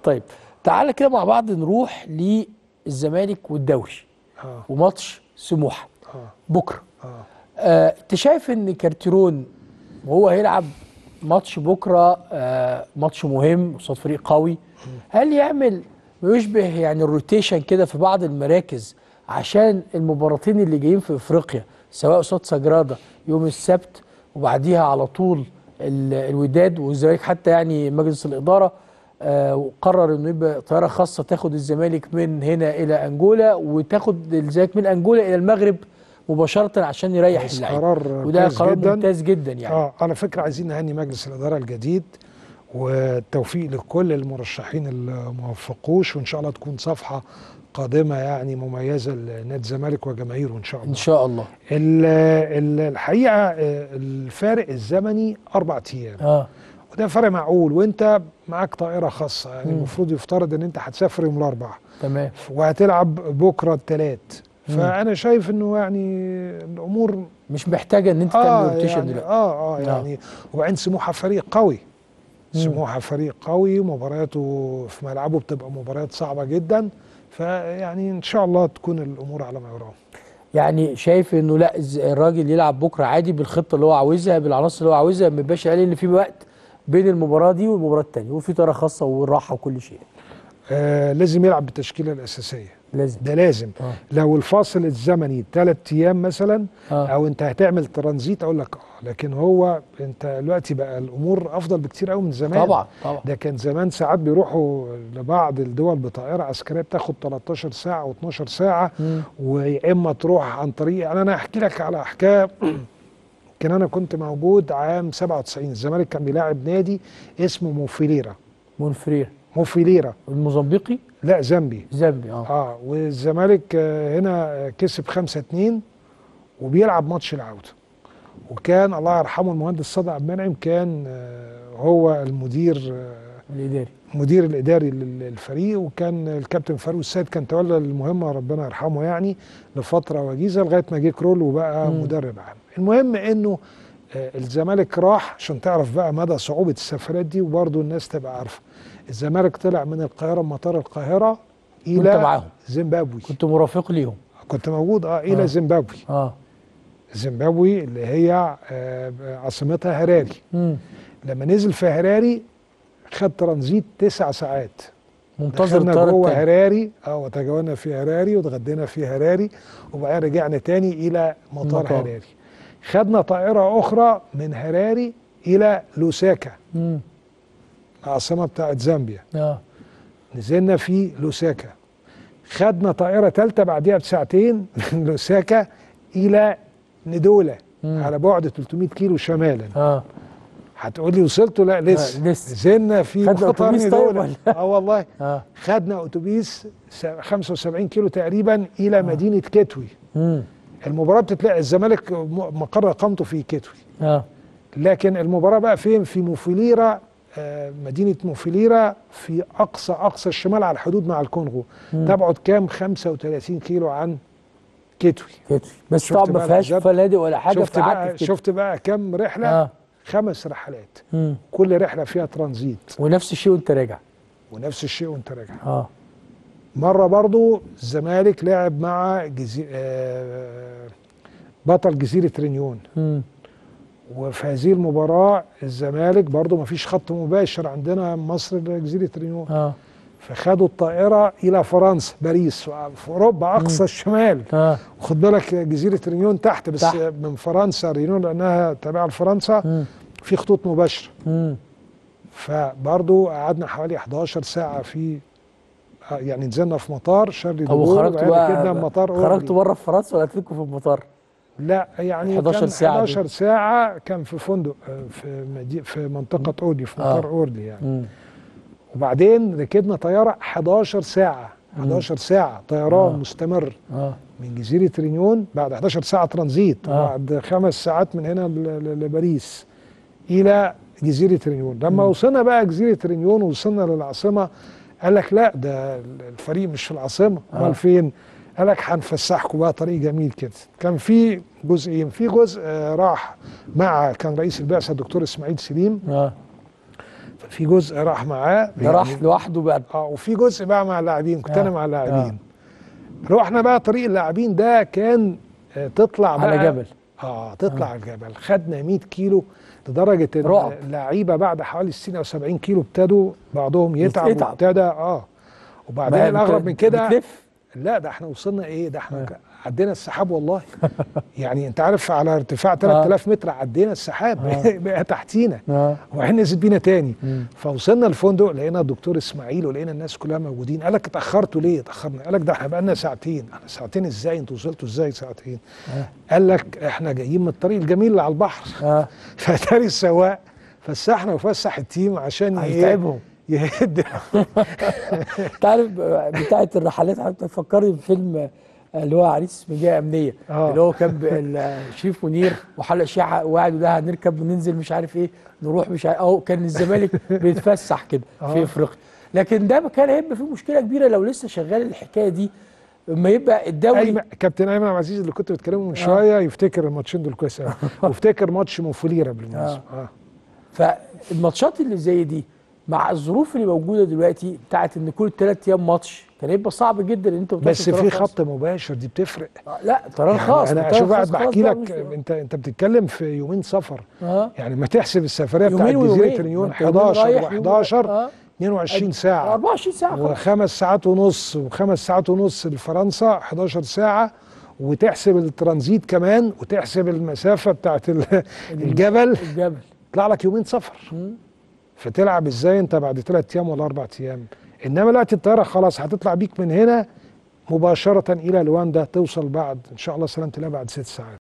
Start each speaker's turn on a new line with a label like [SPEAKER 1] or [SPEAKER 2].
[SPEAKER 1] طيب تعالى كده مع بعض نروح للزمالك والدوري
[SPEAKER 2] اه
[SPEAKER 1] وماتش سموحه
[SPEAKER 2] اه
[SPEAKER 1] بكره
[SPEAKER 2] اه
[SPEAKER 1] آه، انت شايف ان كارتيرون وهو هيلعب ماتش بكره آه، ماتش مهم قصاد فريق قوي هل يعمل ما يشبه يعني الروتيشن كده في بعض المراكز عشان المباراتين اللي جايين في افريقيا سواء قصاد سجراده يوم السبت وبعديها على طول ال- الوداد والزمالك حتى يعني مجلس الاداره آه، قرر انه يبقى طياره خاصه تاخد الزمالك من هنا الى انجولا وتاخد الزمالك من انجولا الى المغرب مباشره عشان يريح
[SPEAKER 2] بس
[SPEAKER 1] اللعيبه
[SPEAKER 2] قرار
[SPEAKER 1] وده
[SPEAKER 2] كويس
[SPEAKER 1] قرار
[SPEAKER 2] جداً.
[SPEAKER 1] ممتاز جدا يعني
[SPEAKER 2] اه على فكره عايزين نهني مجلس الاداره الجديد والتوفيق لكل المرشحين اللي ما وفقوش وان شاء الله تكون صفحه قادمه يعني مميزه لنادي الزمالك وجماهيره ان شاء الله
[SPEAKER 1] ان شاء الله
[SPEAKER 2] ال- ال- الحقيقه آه، الفارق الزمني اربع ايام
[SPEAKER 1] اه
[SPEAKER 2] وده فرق معقول وانت معاك طائره خاصه يعني
[SPEAKER 1] مم.
[SPEAKER 2] المفروض يفترض ان انت هتسافر يوم الاربعاء
[SPEAKER 1] تمام
[SPEAKER 2] وهتلعب بكره الثلاث
[SPEAKER 1] مم.
[SPEAKER 2] فانا شايف انه يعني الامور
[SPEAKER 1] مش محتاجه ان انت تعمل
[SPEAKER 2] اه
[SPEAKER 1] روتيشن
[SPEAKER 2] يعني
[SPEAKER 1] دلوقتي
[SPEAKER 2] اه اه يعني وبعدين سموحه فريق قوي
[SPEAKER 1] مم.
[SPEAKER 2] سموحه فريق قوي مبارياته في ملعبه بتبقى مباريات صعبه جدا فيعني ان شاء الله تكون الامور على ما يرام
[SPEAKER 1] يعني شايف انه لا الز- الراجل يلعب بكره عادي بالخطه اللي هو عاوزها بالعناصر اللي هو عاوزها ما يبقاش قال ان في وقت بين المباراه دي والمباراه الثانيه وفي طياره خاصه والراحه وكل شيء
[SPEAKER 2] آه لازم يلعب بالتشكيله الاساسيه
[SPEAKER 1] لازم
[SPEAKER 2] ده لازم
[SPEAKER 1] آه.
[SPEAKER 2] لو الفاصل الزمني ثلاث ايام مثلا
[SPEAKER 1] آه.
[SPEAKER 2] او انت هتعمل ترانزيت اقول لك اه لكن هو انت دلوقتي بقى الامور افضل بكتير قوي من زمان
[SPEAKER 1] طبعا طبعا
[SPEAKER 2] ده كان زمان ساعات بيروحوا لبعض الدول بطائره عسكريه بتاخد 13 ساعه و12 ساعه
[SPEAKER 1] مم.
[SPEAKER 2] ويا اما تروح عن طريق يعني انا احكي لك على حكايه كان انا كنت موجود عام 97 الزمالك كان بيلاعب نادي اسمه موفيليرا
[SPEAKER 1] مونفرير
[SPEAKER 2] موفيليرا
[SPEAKER 1] الموزمبيقي
[SPEAKER 2] لا زامبي
[SPEAKER 1] زامبي اه
[SPEAKER 2] اه والزمالك آه، هنا آه، كسب 5 2 وبيلعب ماتش العوده وكان الله يرحمه المهندس صادق عبد المنعم كان آه، هو المدير آه،
[SPEAKER 1] الاداري
[SPEAKER 2] المدير الاداري لل- للفريق وكان الكابتن فاروق السيد كان تولى المهمه ربنا يرحمه يعني لفتره وجيزه لغايه ما جه كرول وبقى
[SPEAKER 1] مم.
[SPEAKER 2] مدرب عام المهم انه آه، الزمالك راح عشان تعرف بقى مدى صعوبه السفرات دي وبرضه الناس تبقى عارفه الزمالك طلع من القاهره مطار القاهره
[SPEAKER 1] وانت
[SPEAKER 2] الى
[SPEAKER 1] معاهم
[SPEAKER 2] زيمبابوي
[SPEAKER 1] كنت مرافق ليهم
[SPEAKER 2] كنت موجود اه الى
[SPEAKER 1] آه.
[SPEAKER 2] زيمبابوي
[SPEAKER 1] اه
[SPEAKER 2] زيمبابوي اللي هي آه، عاصمتها هراري
[SPEAKER 1] مم.
[SPEAKER 2] لما نزل في هراري خد ترانزيت تسع ساعات
[SPEAKER 1] منتظر
[SPEAKER 2] دخلنا
[SPEAKER 1] الطياره
[SPEAKER 2] جوه
[SPEAKER 1] الثانيه
[SPEAKER 2] هراري اه وتجولنا في هراري واتغدينا في هراري وبعدين رجعنا تاني الى مطار
[SPEAKER 1] المطار.
[SPEAKER 2] هراري خدنا طائره اخرى من هراري الى لوساكا
[SPEAKER 1] مم.
[SPEAKER 2] العاصمه بتاعت زامبيا
[SPEAKER 1] اه
[SPEAKER 2] نزلنا في لوساكا خدنا طائره ثالثه بعديها بساعتين من لوساكا الى ندوله
[SPEAKER 1] مم.
[SPEAKER 2] على بعد 300 كيلو شمالا
[SPEAKER 1] اه
[SPEAKER 2] هتقول لي وصلتوا لا لسه
[SPEAKER 1] آه، لسه.
[SPEAKER 2] نزلنا في
[SPEAKER 1] خدنا
[SPEAKER 2] مطار
[SPEAKER 1] أتوبيس طيب
[SPEAKER 2] ندوله
[SPEAKER 1] ولا؟
[SPEAKER 2] اه والله
[SPEAKER 1] اه
[SPEAKER 2] خدنا اتوبيس س- 75 كيلو تقريبا الى مدينه كتوي
[SPEAKER 1] مم.
[SPEAKER 2] المباراه بتتلعب الزمالك م- مقر اقامته في كتوي
[SPEAKER 1] اه
[SPEAKER 2] لكن المباراه بقى فين في موفيليرا آه، مدينه موفيليرا في اقصى اقصى الشمال على الحدود مع الكونغو
[SPEAKER 1] مم.
[SPEAKER 2] تبعد كام 35 كيلو عن كتوي
[SPEAKER 1] كتوي بس
[SPEAKER 2] شفت
[SPEAKER 1] طبعا ما
[SPEAKER 2] بقى
[SPEAKER 1] فيهاش
[SPEAKER 2] الحاجات؟
[SPEAKER 1] فنادق ولا حاجه
[SPEAKER 2] شفت
[SPEAKER 1] فقعدت
[SPEAKER 2] بقى
[SPEAKER 1] في كتوي.
[SPEAKER 2] شفت بقى كام رحله
[SPEAKER 1] اه
[SPEAKER 2] خمس رحلات
[SPEAKER 1] مم.
[SPEAKER 2] كل رحله فيها ترانزيت
[SPEAKER 1] ونفس الشيء وانت راجع
[SPEAKER 2] ونفس الشيء وانت راجع
[SPEAKER 1] اه
[SPEAKER 2] مره برضو الزمالك لعب مع جزي... آه، بطل جزيره رينيون
[SPEAKER 1] مم.
[SPEAKER 2] وفي هذه المباراه الزمالك برضو ما فيش خط مباشر عندنا مصر لجزيره رينيون
[SPEAKER 1] اه
[SPEAKER 2] فخدوا الطائره الى فرنسا باريس في اوروبا اقصى الشمال
[SPEAKER 1] اه
[SPEAKER 2] خد بالك جزيره رينيون تحت بس
[SPEAKER 1] تحت.
[SPEAKER 2] من فرنسا رينيون لانها تابعه لفرنسا
[SPEAKER 1] مم.
[SPEAKER 2] في خطوط مباشره
[SPEAKER 1] مم.
[SPEAKER 2] فبرضو قعدنا حوالي 11 ساعه في آه، يعني نزلنا في مطار شارلي
[SPEAKER 1] طب
[SPEAKER 2] دوغول
[SPEAKER 1] وخرجتوا
[SPEAKER 2] وبعد كده
[SPEAKER 1] بقى
[SPEAKER 2] مطار
[SPEAKER 1] خرجتوا
[SPEAKER 2] أورلي.
[SPEAKER 1] بره في فرنسا ولا فيكم في المطار؟
[SPEAKER 2] لا يعني
[SPEAKER 1] 11
[SPEAKER 2] كان
[SPEAKER 1] ساعة دي.
[SPEAKER 2] 11 ساعة كان في فندق آه، في مدي... في منطقة أورلي في مطار
[SPEAKER 1] آه.
[SPEAKER 2] أورلي يعني
[SPEAKER 1] مم.
[SPEAKER 2] وبعدين ركبنا طيارة 11 ساعة 11 ساعة طيران
[SPEAKER 1] آه.
[SPEAKER 2] مستمر
[SPEAKER 1] اه
[SPEAKER 2] من جزيرة رينيون بعد 11 ساعة ترانزيت
[SPEAKER 1] آه.
[SPEAKER 2] وبعد خمس ساعات من هنا ل- ل- لباريس إلى جزيرة رينيون لما وصلنا بقى جزيرة رينيون ووصلنا للعاصمة قال لك لا ده الفريق مش في العاصمة امال
[SPEAKER 1] آه.
[SPEAKER 2] فين قال لك هنفسحكم بقى طريق جميل كده كان في جزئين في جزء آه، راح مع كان رئيس البعثة الدكتور اسماعيل سليم
[SPEAKER 1] اه
[SPEAKER 2] في جزء راح معاه
[SPEAKER 1] ده راح لوحده بقى
[SPEAKER 2] اه وفي جزء بقى مع اللاعبين كنت
[SPEAKER 1] آه.
[SPEAKER 2] انا مع اللاعبين رحنا بقى طريق اللاعبين ده كان آه، تطلع بقى
[SPEAKER 1] على جبل
[SPEAKER 2] اه تطلع على الجبل خدنا 100 كيلو لدرجه ان
[SPEAKER 1] رعب.
[SPEAKER 2] اللعيبه بعد حوالي 60 او 70 كيلو ابتدوا بعضهم يتعب
[SPEAKER 1] يتعب.
[SPEAKER 2] وابتدى اه وبعدين
[SPEAKER 1] ما
[SPEAKER 2] الاغرب
[SPEAKER 1] بت-
[SPEAKER 2] من كده
[SPEAKER 1] بتلف
[SPEAKER 2] لا ده احنا وصلنا ايه ده احنا
[SPEAKER 1] آه.
[SPEAKER 2] ك- عدينا السحاب والله يعني انت عارف على ارتفاع 3000 متر عدينا السحاب
[SPEAKER 1] آه.
[SPEAKER 2] بقى تحتينا
[SPEAKER 1] اه
[SPEAKER 2] وبعدين نزل بينا تاني
[SPEAKER 1] مم.
[SPEAKER 2] فوصلنا الفندق لقينا الدكتور اسماعيل ولقينا الناس كلها موجودين قال لك اتاخرتوا ليه اتاخرنا قال لك ده احنا بقالنا ساعتين احنا ساعتين ازاي انتوا وصلتوا ازاي ساعتين
[SPEAKER 1] آه.
[SPEAKER 2] قال لك احنا جايين من الطريق الجميل اللي على البحر
[SPEAKER 1] اه
[SPEAKER 2] فاتاري السواق فسحنا وفسح التيم عشان ايه
[SPEAKER 1] هيتعبهم
[SPEAKER 2] يهد
[SPEAKER 1] انت عارف بتاعه الرحلات حتى تفكرني بفيلم اللي هو عريس مجاية أمنية
[SPEAKER 2] آه.
[SPEAKER 1] اللي هو كان ب- الشريف منير وحلق شيعة وقعدوا ده هنركب وننزل مش عارف ايه نروح مش عارف اهو كان الزمالك بيتفسح كده في
[SPEAKER 2] آه.
[SPEAKER 1] افريقيا لكن ده كان هيبقى فيه مشكلة كبيرة لو لسه شغال الحكاية دي اما يبقى الدوري
[SPEAKER 2] أيمن كابتن ايمن عبد العزيز اللي كنت بتكلمه من شويه يفتكر الماتشين دول كويس قوي وافتكر ماتش موفوليرا بالمناسبه اه
[SPEAKER 1] فالماتشات اللي زي دي مع الظروف اللي موجوده دلوقتي بتاعت ان كل ثلاث ايام ماتش كان هيبقى صعب جدا ان انت
[SPEAKER 2] بس
[SPEAKER 1] بتاخد
[SPEAKER 2] في
[SPEAKER 1] طيران خاص.
[SPEAKER 2] خط مباشر دي بتفرق
[SPEAKER 1] آه، لا طيران
[SPEAKER 2] يعني
[SPEAKER 1] خاص
[SPEAKER 2] انا
[SPEAKER 1] طيران
[SPEAKER 2] اشوف قاعد
[SPEAKER 1] خاص خلاص
[SPEAKER 2] بحكي
[SPEAKER 1] بقى
[SPEAKER 2] لك
[SPEAKER 1] مش-
[SPEAKER 2] انت انت بتتكلم في يومين سفر
[SPEAKER 1] اه
[SPEAKER 2] يعني ما تحسب السفريه بتاعت
[SPEAKER 1] يومين
[SPEAKER 2] جزيره
[SPEAKER 1] ويومين
[SPEAKER 2] اليون
[SPEAKER 1] ما أنت يومين
[SPEAKER 2] 11
[SPEAKER 1] رايح، يومين-
[SPEAKER 2] و11
[SPEAKER 1] آه.
[SPEAKER 2] 22 ساعه
[SPEAKER 1] 24 ساعه خلاص
[SPEAKER 2] وخمس ساعات ونص وخمس ساعات ونص لفرنسا 11 ساعة وتحسب الترانزيت كمان وتحسب المسافة بتاعت ال- الجبل
[SPEAKER 1] الجبل
[SPEAKER 2] يطلع لك يومين سفر فتلعب ازاي انت بعد ثلاث ايام ولا اربع ايام انما دلوقتي الطيارة خلاص هتطلع بيك من هنا مباشرة الى لواندا توصل بعد ان شاء الله سلامة الله بعد ست ساعات